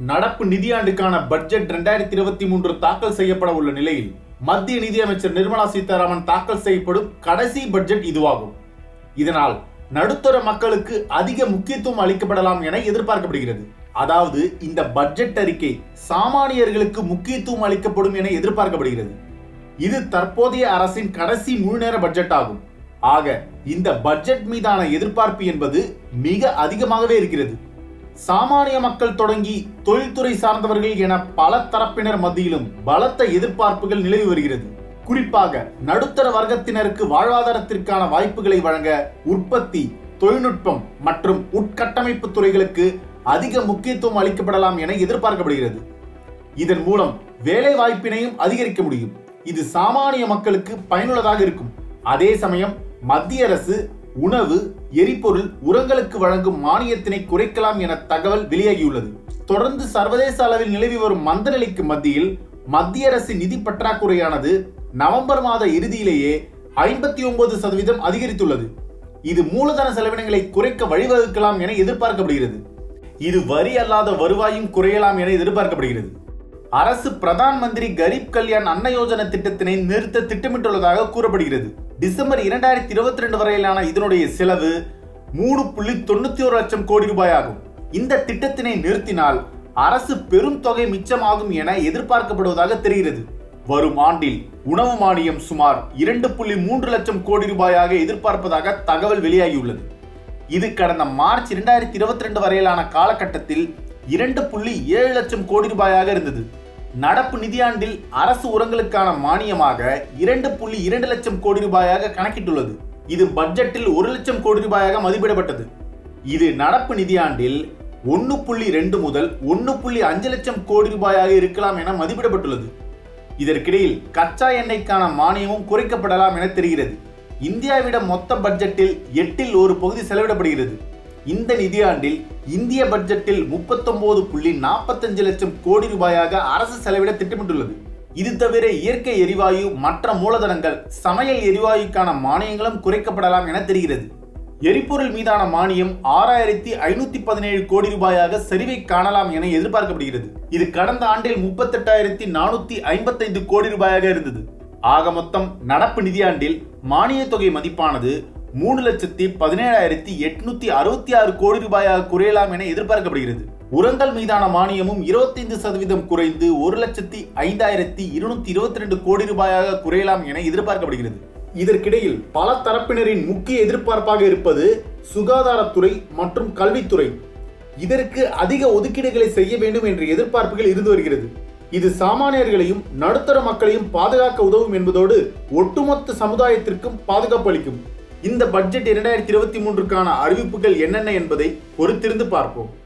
நடப்பு நிதியாண்டுக்கான பட்ஜெட் இரண்டாயிரத்தி இருபத்தி மூன்று தாக்கல் செய்யப்பட உள்ள நிலையில் மத்திய நிதியமைச்சர் நிர்மலா சீதாராமன் தாக்கல் செய்யப்படும் கடைசி பட்ஜெட் இதுவாகும் இதனால் நடுத்தர மக்களுக்கு அதிக முக்கியத்துவம் அளிக்கப்படலாம் என எதிர்பார்க்கப்படுகிறது அதாவது இந்த பட்ஜெட் அறிக்கை சாமானியர்களுக்கு முக்கியத்துவம் அளிக்கப்படும் என எதிர்பார்க்கப்படுகிறது இது தற்போதைய அரசின் கடைசி முழுநேர பட்ஜெட் ஆகும் ஆக இந்த பட்ஜெட் மீதான எதிர்பார்ப்பு என்பது மிக அதிகமாகவே இருக்கிறது சாமானிய மக்கள் தொடங்கி தொழில்துறை சார்ந்தவர்கள் என பல தரப்பினர் மத்தியிலும் பலத்த எதிர்பார்ப்புகள் நிலவி வருகிறது குறிப்பாக நடுத்தர வர்க்கத்தினருக்கு வாழ்வாதாரத்திற்கான வாய்ப்புகளை வழங்க உற்பத்தி தொழில்நுட்பம் மற்றும் உட்கட்டமைப்பு துறைகளுக்கு அதிக முக்கியத்துவம் அளிக்கப்படலாம் என எதிர்பார்க்கப்படுகிறது இதன் மூலம் வேலை வாய்ப்பினையும் அதிகரிக்க முடியும் இது சாமானிய மக்களுக்கு பயனுள்ளதாக இருக்கும் அதே சமயம் மத்திய அரசு உணவு எரிபொருள் உரங்களுக்கு வழங்கும் மானியத்தினை குறைக்கலாம் என தகவல் வெளியாகியுள்ளது தொடர்ந்து சர்வதேச அளவில் நிலவி வரும் மந்தநிலைக்கு மத்தியில் மத்திய அரசின் நிதி பற்றாக்குறையானது நவம்பர் மாத இறுதியிலேயே ஐம்பத்தி ஒன்பது சதவீதம் அதிகரித்துள்ளது இது மூலதன செலவினங்களை குறைக்க வழிவகுக்கலாம் என எதிர்பார்க்கப்படுகிறது இது வரி அல்லாத வருவாயும் குறையலாம் என எதிர்பார்க்கப்படுகிறது அரசு பிரதான் மந்திரி கரீப் கல்யாண் அன்ன யோஜனா திட்டத்தினை நிறுத்த திட்டமிட்டுள்ளதாக கூறப்படுகிறது டிசம்பர் இரண்டாயிரத்தி இருபத்தி ரெண்டு வரையிலான இதனுடைய செலவு மூணு புள்ளி தொண்ணூத்தி ஒரு லட்சம் கோடி ரூபாய் ஆகும் இந்த திட்டத்தினை நிறுத்தினால் அரசு பெரும் தொகை மிச்சமாகும் என எதிர்பார்க்கப்படுவதாக தெரிகிறது வரும் ஆண்டில் உணவு மானியம் சுமார் இரண்டு புள்ளி மூன்று லட்சம் கோடி ரூபாயாக எதிர்பார்ப்பதாக தகவல் வெளியாகியுள்ளது இது கடந்த மார்ச் இரண்டாயிரத்தி இருபத்தி ரெண்டு வரையிலான காலகட்டத்தில் இரண்டு புள்ளி ஏழு லட்சம் கோடி ரூபாயாக இருந்தது நடப்பு நிதியாண்டில் அரசு உரங்களுக்கான மானியமாக இரண்டு புள்ளி இரண்டு லட்சம் கோடி ரூபாயாக கணக்கிட்டுள்ளது இது பட்ஜெட்டில் ஒரு லட்சம் கோடி ரூபாயாக மதிப்பிடப்பட்டது இது நடப்பு நிதியாண்டில் ஒன்னு புள்ளி ரெண்டு முதல் ஒன்னு புள்ளி அஞ்சு லட்சம் கோடி ரூபாயாக இருக்கலாம் என மதிப்பிடப்பட்டுள்ளது இதற்கிடையில் கச்சா எண்ணெய்க்கான மானியமும் குறைக்கப்படலாம் என தெரிகிறது இந்தியாவிடம் மொத்த பட்ஜெட்டில் எட்டில் ஒரு பகுதி செலவிடப்படுகிறது இந்த நிதியாண்டில் இந்திய பட்ஜெட்டில் முப்பத்தொன்பது புள்ளி நாற்பத்தஞ்சு லட்சம் கோடி ரூபாயாக அரசு செலவிட திட்டமிட்டுள்ளது இது தவிர இயற்கை எரிவாயு மற்ற மூலதனங்கள் சமையல் எரிவாயுக்கான மானியங்களும் குறைக்கப்படலாம் என தெரிகிறது எரிபொருள் மீதான மானியம் ஆறாயிரத்தி ஐநூத்தி பதினேழு கோடி ரூபாயாக சரிவை காணலாம் என எதிர்பார்க்கப்படுகிறது இது கடந்த ஆண்டில் முப்பத்தெட்டாயிரத்தி நானூத்தி ஐம்பத்தைந்து கோடி ரூபாயாக இருந்தது ஆக மொத்தம் நடப்பு நிதியாண்டில் மானிய தொகை மதிப்பானது மூணு லட்சத்தி பதினேழாயிரத்தி எட்நூத்தி அறுபத்தி ஆறு கோடி ரூபாயாக குறையலாம் என எதிர்பார்க்கப்படுகிறது உரங்கள் மீதான மானியமும் இருபத்தைந்து சதவீதம் குறைந்து ஒரு லட்சத்தி ஐந்தாயிரத்தி இருநூத்தி இருபத்தி ரெண்டு கோடி ரூபாயாக குறையலாம் என எதிர்பார்க்கப்படுகிறது இதற்கிடையில் பல தரப்பினரின் முக்கிய எதிர்பார்ப்பாக இருப்பது சுகாதாரத்துறை மற்றும் கல்வித்துறை இதற்கு அதிக ஒதுக்கீடுகளை செய்ய வேண்டும் என்ற எதிர்பார்ப்புகள் இருந்து வருகிறது இது சாமானியர்களையும் நடுத்தர மக்களையும் பாதுகாக்க உதவும் என்பதோடு ஒட்டுமொத்த சமுதாயத்திற்கும் பாதுகாப்பு அளிக்கும் இந்த பட்ஜெட் இரண்டாயிரத்தி இருபத்தி மூன்றுக்கான அறிவிப்புகள் என்னென்ன என்பதை பொறுத்திருந்து பார்ப்போம்